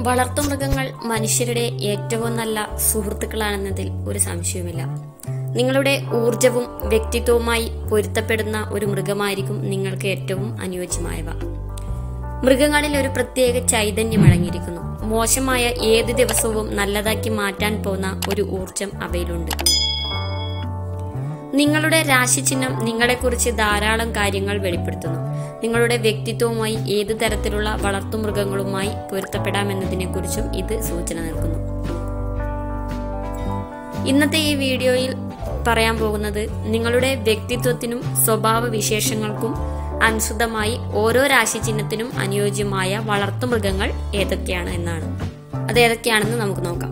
വളർത്തുമൃഗങ്ങൾ മനുഷ്യരുടെ ഏറ്റവും നല്ല സുഹൃത്തുക്കളാണെന്നതിൽ ഒരു സംശയവുമില്ല നിങ്ങളുടെ ഊർജവും വ്യക്തിത്വവുമായി പൊരുത്തപ്പെടുന്ന ഒരു മൃഗമായിരിക്കും നിങ്ങൾക്ക് ഏറ്റവും അനുയോജ്യമായവ മൃഗങ്ങളിൽ ഒരു പ്രത്യേക ചൈതന്യം അടങ്ങിയിരിക്കുന്നു മോശമായ ഏത് ദിവസവും നല്ലതാക്കി മാറ്റാൻ പോന്ന ഒരു ഊർജം അവയിലുണ്ട് നിങ്ങളുടെ രാശിചിഹ്നം നിങ്ങളെക്കുറിച്ച് ധാരാളം കാര്യങ്ങൾ വെളിപ്പെടുത്തുന്നു നിങ്ങളുടെ വ്യക്തിത്വവുമായി ഏത് തരത്തിലുള്ള വളർത്തുമൃഗങ്ങളുമായി പൊരുത്തപ്പെടാമെന്നതിനെക്കുറിച്ചും ഇത് സൂചന നൽകുന്നു ഇന്നത്തെ ഈ വീഡിയോയിൽ പറയാൻ പോകുന്നത് നിങ്ങളുടെ വ്യക്തിത്വത്തിനും സ്വഭാവ വിശേഷങ്ങൾക്കും അനുസൃതമായി ഓരോ രാശിചിഹ്നത്തിനും അനുയോജ്യമായ വളർത്തുമൃഗങ്ങൾ ഏതൊക്കെയാണ് എന്നാണ് അത് ഏതൊക്കെയാണെന്ന് നമുക്ക് നോക്കാം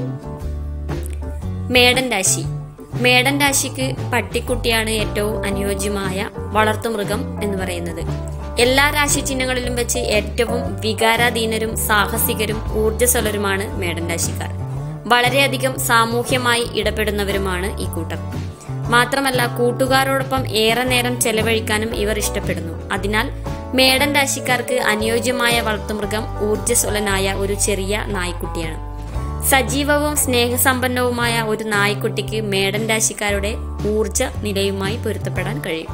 മേടൻ രാശി മേടൻ രാശിക്ക് പട്ടിക്കുട്ടിയാണ് ഏറ്റവും അനുയോജ്യമായ വളർത്തുമൃഗം എന്ന് പറയുന്നത് എല്ലാ രാശി ചിഹ്നങ്ങളിലും വെച്ച് ഏറ്റവും വികാരാധീനരും സാഹസികരും ഊർജ്ജസ്വലരുമാണ് മേടൻ രാശിക്കാർ വളരെയധികം സാമൂഹ്യമായി ഇടപെടുന്നവരുമാണ് ഈ കൂട്ടർ മാത്രമല്ല കൂട്ടുകാരോടൊപ്പം ഏറെ നേരം ചെലവഴിക്കാനും ഇവർ ഇഷ്ടപ്പെടുന്നു അതിനാൽ മേടൻ രാശിക്കാർക്ക് അനുയോജ്യമായ വളർത്തുമൃഗം ഊർജ്ജസ്വലനായ ഒരു ചെറിയ നായ്ക്കുട്ടിയാണ് സജീവവും സ്നേഹസമ്പന്നവുമായ ഒരു നായ്ക്കുട്ടിക്ക് മേടൻ രാശിക്കാരുടെ ഊർജ നിലയുമായി പൊരുത്തപ്പെടാൻ കഴിയും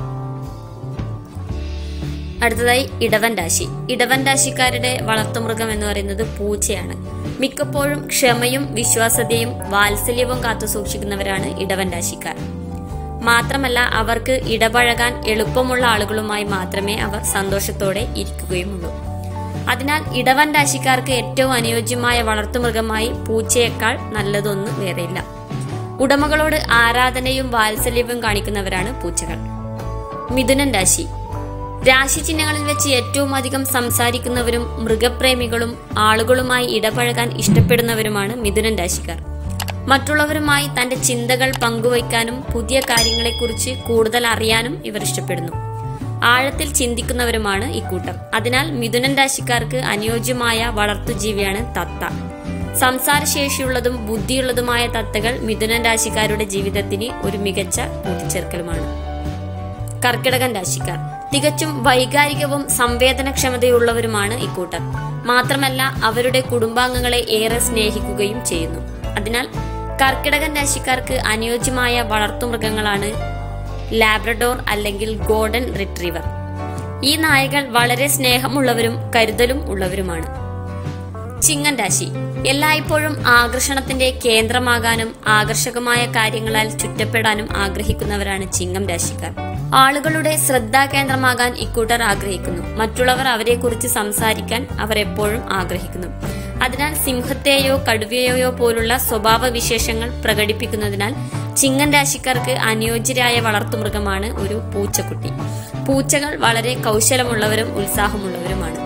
അടുത്തതായി ഇടവൻ രാശി ഇടവൻ രാശിക്കാരുടെ വളർത്തുമൃഗം എന്ന് പറയുന്നത് പൂച്ചയാണ് മിക്കപ്പോഴും ക്ഷമയും വിശ്വാസതയും വാത്സല്യവും കാത്തു സൂക്ഷിക്കുന്നവരാണ് ഇടവൻ രാശിക്കാർ മാത്രമല്ല അവർക്ക് ഇടപഴകാൻ എളുപ്പമുള്ള ആളുകളുമായി മാത്രമേ അവർ സന്തോഷത്തോടെ ഇരിക്കുകയുമുള്ളൂ അതിനാൽ ഇടവൻ രാശിക്കാർക്ക് ഏറ്റവും അനുയോജ്യമായ വളർത്തുമൃഗമായി പൂച്ചയേക്കാൾ നല്ലതൊന്നും വേറെയില്ല ഉടമകളോട് ആരാധനയും വാത്സല്യവും കാണിക്കുന്നവരാണ് പൂച്ചകൾ മിഥുനൻ രാശി രാശി ചിഹ്നങ്ങളിൽ വെച്ച് ഏറ്റവും അധികം സംസാരിക്കുന്നവരും മൃഗപ്രേമികളും ആളുകളുമായി ഇടപഴകാൻ ഇഷ്ടപ്പെടുന്നവരുമാണ് മിഥുനൻ രാശിക്കാർ മറ്റുള്ളവരുമായി തന്റെ ചിന്തകൾ പങ്കുവയ്ക്കാനും പുതിയ കാര്യങ്ങളെക്കുറിച്ച് കൂടുതൽ അറിയാനും ഇവർ ഇഷ്ടപ്പെടുന്നു ആഴത്തിൽ ചിന്തിക്കുന്നവരുമാണ് ഇക്കൂട്ടം അതിനാൽ മിഥുനൻ രാശിക്കാർക്ക് അനുയോജ്യമായ വളർത്തുജീവിയാണ് തത്ത സംസാരശേഷിയുള്ളതും ബുദ്ധിയുള്ളതുമായ തത്തകൾ മിഥുനൻ രാശിക്കാരുടെ ജീവിതത്തിന് ഒരു മികച്ച കൂട്ടിച്ചേർക്കലുമാണ് കർക്കിടകൻ രാശിക്കാർ തികച്ചും വൈകാരികവും സംവേദനക്ഷമതയുള്ളവരുമാണ് ഇക്കൂട്ടർ മാത്രമല്ല അവരുടെ കുടുംബാംഗങ്ങളെ ഏറെ സ്നേഹിക്കുകയും ചെയ്യുന്നു അതിനാൽ കർക്കിടകൻ രാശിക്കാർക്ക് അനുയോജ്യമായ വളർത്തുമൃഗങ്ങളാണ് ലാബ്രഡോർ അല്ലെങ്കിൽ ഗോൾഡൻ റിട്രീവർ ഈ നായകൾ വളരെ സ്നേഹമുള്ളവരും കരുതലും ഉള്ളവരുമാണ് ചിങ്ങൻ രാശി എല്ലായ്പ്പോഴും ആകർഷണത്തിന്റെ കേന്ദ്രമാകാനും ആകർഷകമായ കാര്യങ്ങളാൽ ചുറ്റപ്പെടാനും ആഗ്രഹിക്കുന്നവരാണ് ചിങ്ങം രാശിക്കാർ ആളുകളുടെ ശ്രദ്ധാകേന്ദ്രമാകാൻ ഇക്കൂട്ടർ ആഗ്രഹിക്കുന്നു മറ്റുള്ളവർ അവരെക്കുറിച്ച് സംസാരിക്കാൻ അവർ എപ്പോഴും ആഗ്രഹിക്കുന്നു അതിനാൽ സിംഹത്തെയോ കടുവയെയോ പോലുള്ള സ്വഭാവ വിശേഷങ്ങൾ പ്രകടിപ്പിക്കുന്നതിനാൽ ചിങ്ങൻ രാശിക്കാർക്ക് അനുയോജ്യരായ വളർത്തുമൃഗമാണ് ഒരു പൂച്ചക്കുട്ടി പൂച്ചകൾ വളരെ കൗശലമുള്ളവരും ഉത്സാഹമുള്ളവരുമാണ്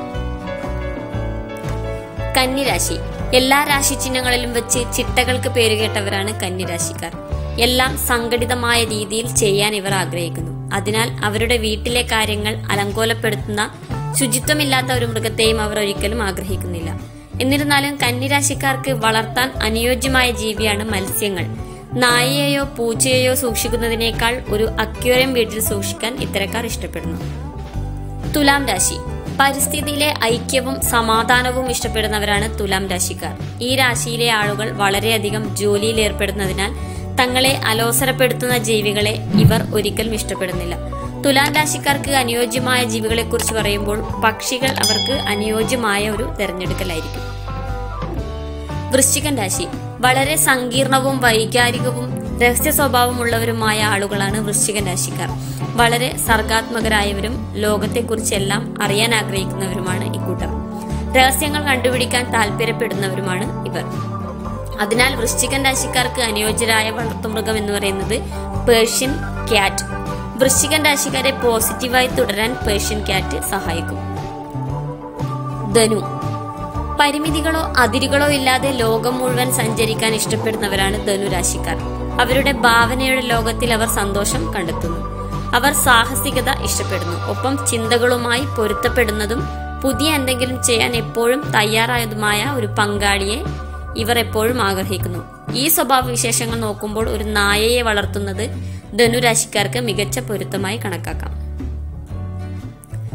കന്നിരാശി എല്ലാ രാശി ചിഹ്നങ്ങളിലും വെച്ച് ചിട്ടകൾക്ക് പേരുകേട്ടവരാണ് കന്നിരാശിക്കാർ എല്ലാം സംഘടിതമായ രീതിയിൽ ചെയ്യാൻ ഇവർ ആഗ്രഹിക്കുന്നു അതിനാൽ അവരുടെ വീട്ടിലെ കാര്യങ്ങൾ അലങ്കോലപ്പെടുത്തുന്ന ശുചിത്വമില്ലാത്ത ഒരു മൃഗത്തെയും അവർ ഒരിക്കലും ആഗ്രഹിക്കുന്നില്ല എന്നിരുന്നാലും കന്നിരാശിക്കാർക്ക് വളർത്താൻ അനുയോജ്യമായ ജീവിയാണ് മത്സ്യങ്ങൾ നായയെയോ പൂച്ചയെയോ സൂക്ഷിക്കുന്നതിനേക്കാൾ ഒരു അക്വേറിയം വീട്ടിൽ സൂക്ഷിക്കാൻ ഇത്തരക്കാർ ഇഷ്ടപ്പെടുന്നു തുലാം രാശി പരിസ്ഥിതിയിലെ ഐക്യവും സമാധാനവും ഇഷ്ടപ്പെടുന്നവരാണ് തുലാം രാശിക്കാർ ഈ രാശിയിലെ ആളുകൾ വളരെയധികം ജോലിയിൽ ഏർപ്പെടുന്നതിനാൽ തങ്ങളെ അലോസരപ്പെടുത്തുന്ന ജീവികളെ ഇവർ ഒരിക്കലും ഇഷ്ടപ്പെടുന്നില്ല തുലാം രാശിക്കാർക്ക് അനുയോജ്യമായ ജീവികളെക്കുറിച്ച് പറയുമ്പോൾ പക്ഷികൾ അവർക്ക് അനുയോജ്യമായ ഒരു തെരഞ്ഞെടുക്കലായിരിക്കും വൃശ്ചികൻ രാശി വളരെ സങ്കീർണവും വൈകാരികവും രഹസ്യ സ്വഭാവമുള്ളവരുമായ ആളുകളാണ് വൃശ്ചികൻ രാശിക്കാർ വളരെ സർഗാത്മകരായവരും ലോകത്തെക്കുറിച്ചെല്ലാം അറിയാൻ ആഗ്രഹിക്കുന്നവരുമാണ് ഇക്കൂട്ടർ രഹസ്യങ്ങൾ കണ്ടുപിടിക്കാൻ താല്പര്യപ്പെടുന്നവരുമാണ് ഇവർ അതിനാൽ വൃശ്ചികൻ രാശിക്കാർക്ക് അനുയോജ്യരായ വളർത്തുമൃഗം എന്ന് പറയുന്നത് പേർഷ്യൻ ക്യാറ്റ് വൃശ്ചികൻ രാശിക്കാരെ പോസിറ്റീവായി തുടരാൻ പേർഷ്യൻ ക്യാറ്റ് സഹായിക്കും ധനു പരിമിതികളോ അതിരുകളോ ഇല്ലാതെ ലോകം മുഴുവൻ സഞ്ചരിക്കാൻ ഇഷ്ടപ്പെടുന്നവരാണ് ധനുരാശിക്കാർ അവരുടെ ഭാവനയുടെ ലോകത്തിൽ അവർ സന്തോഷം കണ്ടെത്തുന്നു അവർ സാഹസികത ഇഷ്ടപ്പെടുന്നു ഒപ്പം ചിന്തകളുമായി പൊരുത്തപ്പെടുന്നതും പുതിയ എന്തെങ്കിലും ചെയ്യാൻ എപ്പോഴും തയ്യാറായതുമായ ഒരു പങ്കാളിയെ ഇവർ എപ്പോഴും ആഗ്രഹിക്കുന്നു ഈ സ്വഭാവ വിശേഷങ്ങൾ നോക്കുമ്പോൾ ഒരു നായയെ വളർത്തുന്നത് ധനുരാശിക്കാർക്ക് മികച്ച പൊരുത്തമായി കണക്കാക്കാം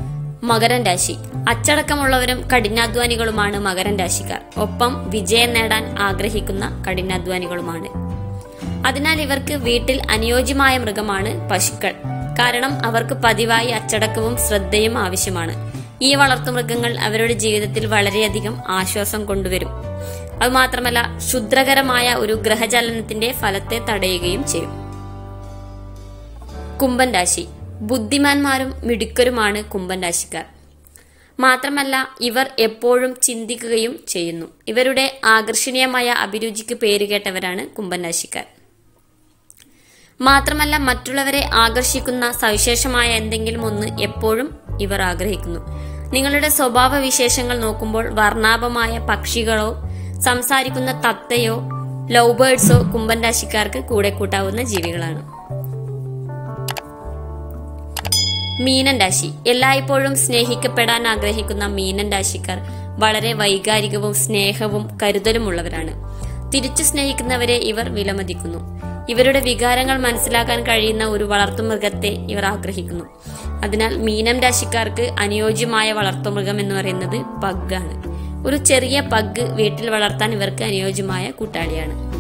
മകരൻ രാശി അച്ചടക്കമുള്ളവരും കഠിനാധ്വാനികളുമാണ് മകരൻ രാശിക്കാർ ഒപ്പം വിജയം നേടാൻ ആഗ്രഹിക്കുന്ന കഠിനാധ്വാനികളുമാണ് അതിനാൽ ഇവർക്ക് വീട്ടിൽ അനുയോജ്യമായ മൃഗമാണ് പശുക്കൾ കാരണം അവർക്ക് പതിവായി അച്ചടക്കവും ശ്രദ്ധയും ആവശ്യമാണ് ഈ വളർത്തുമൃഗങ്ങൾ അവരുടെ ജീവിതത്തിൽ വളരെയധികം ആശ്വാസം കൊണ്ടുവരും അതുമാത്രമല്ല ക്ഷുദ്രകരമായ ഒരു ഗ്രഹചലനത്തിന്റെ ഫലത്തെ തടയുകയും ചെയ്യും കുംഭൻ രാശി ബുദ്ധിമാന്മാരും മിടുക്കരുമാണ് കുംഭൻ രാശിക്കാർ മാത്രമല്ല ഇവർ എപ്പോഴും ചിന്തിക്കുകയും ചെയ്യുന്നു ഇവരുടെ ആകർഷണീയമായ അഭിരുചിക്ക് പേരുകേട്ടവരാണ് കുംഭൻ രാശിക്കാർ മാത്രമല്ല മറ്റുള്ളവരെ ആകർഷിക്കുന്ന സവിശേഷമായ എന്തെങ്കിലും ഒന്ന് എപ്പോഴും ഇവർ ആഗ്രഹിക്കുന്നു നിങ്ങളുടെ സ്വഭാവ വിശേഷങ്ങൾ നോക്കുമ്പോൾ വർണ്ണാഭമായ പക്ഷികളോ സംസാരിക്കുന്ന തത്തയോ ലവ് ബേർഡ്സോ കുംഭൻ രാശിക്കാർക്ക് കൂടെ കൂട്ടാവുന്ന ജീവികളാണ് മീനൻ രാശി എല്ലായ്പ്പോഴും സ്നേഹിക്കപ്പെടാൻ ആഗ്രഹിക്കുന്ന മീനൻ രാശിക്കാർ വളരെ വൈകാരികവും സ്നേഹവും കരുതലുമുള്ളവരാണ് തിരിച്ചു സ്നേഹിക്കുന്നവരെ ഇവർ വിലമതിക്കുന്നു ഇവരുടെ വികാരങ്ങൾ മനസ്സിലാക്കാൻ കഴിയുന്ന ഒരു വളർത്തുമൃഗത്തെ ഇവർ ആഗ്രഹിക്കുന്നു അതിനാൽ മീനം രാശിക്കാർക്ക് അനുയോജ്യമായ വളർത്തുമൃഗം എന്ന് പറയുന്നത് പഗ്ഗാണ് ഒരു ചെറിയ പഗ് വീട്ടിൽ വളർത്താൻ ഇവർക്ക് അനുയോജ്യമായ കൂട്ടാളിയാണ്